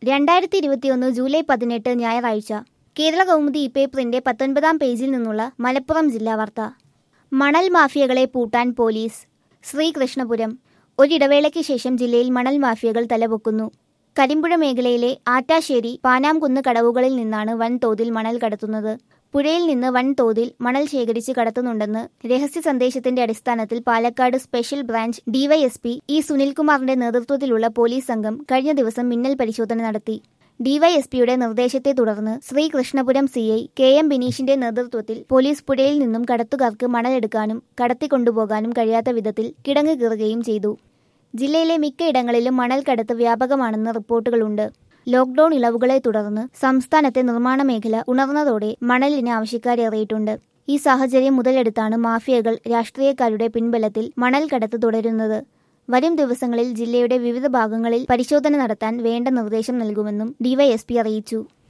രണ്ടായിരത്തി ഇരുപത്തിയൊന്ന് ജൂലൈ പതിനെട്ട് ഞായറാഴ്ച കേരള കൗമുദി പേപ്പറിന്റെ പത്തൊൻപതാം പേജിൽ നിന്നുള്ള മലപ്പുറം ജില്ലാ വാർത്ത മണൽ മാഫിയകളെ പൂട്ടാൻ പോലീസ് ശ്രീകൃഷ്ണപുരം ഒരിടവേളയ്ക്ക് ശേഷം ജില്ലയിൽ മണൽ മാഫിയകൾ തലപൊക്കുന്നു കരിമ്പുഴ മേഖലയിലെ ആറ്റാശ്ശേരി പാനാംകുന്ന് കടവുകളിൽ നിന്നാണ് വൻതോതിൽ മണൽ കടത്തുന്നത് പുഴയിൽ നിന്ന് വൻതോതിൽ മണൽ ശേഖരിച്ച് കടത്തുന്നുണ്ടെന്ന് രഹസ്യ സന്ദേശത്തിന്റെ അടിസ്ഥാനത്തിൽ Palakkad special branch DYSP E സുനിൽകുമാറിന്റെ നേതൃത്വത്തിലുള്ള പോലീസ് സംഘം കഴിഞ്ഞ ദിവസം മിന്നൽ പരിശോധന നടത്തി ഡിവൈഎസ്പിയുടെ നിർദ്ദേശത്തെ തുടർന്ന് Sreekrishnapuram C I K M ബിനീഷിന്റെ നേതൃത്വത്തിൽ പോലീസ് പുഴയിൽ നിന്നും കടത്തുകാർക്ക് മണലെടുക്കാനും കടത്തിക്കൊണ്ടുപോകാനും കഴിയാത്ത വിധത്തിൽ കിടങ്ങ് കീറുകയും ചെയ്തു ജില്ലയിലെ മിക്ക ഇടങ്ങളിലും മണൽ കടത്ത് വ്യാപകമാണെന്ന് റിപ്പോർട്ടുകളുണ്ട് ലോക്ഡൌൺ ഇളവുകളെ തുടർന്ന് സംസ്ഥാനത്തെ നിർമ്മാണ മേഖല ഉണർന്നതോടെ മണലിന് ആവശ്യക്കാരേറിയിട്ടുണ്ട് ഈ സാഹചര്യം മുതലെടുത്താണ് മാഫിയകൾ രാഷ്ട്രീയക്കാരുടെ പിൻബലത്തിൽ മണൽ കടത്ത് തുടരുന്നത് വരും ദിവസങ്ങളിൽ ജില്ലയുടെ വിവിധ ഭാഗങ്ങളിൽ പരിശോധന നടത്താൻ വേണ്ട നിർദ്ദേശം നൽകുമെന്നും ഡിവൈഎസ്പി അറിയിച്ചു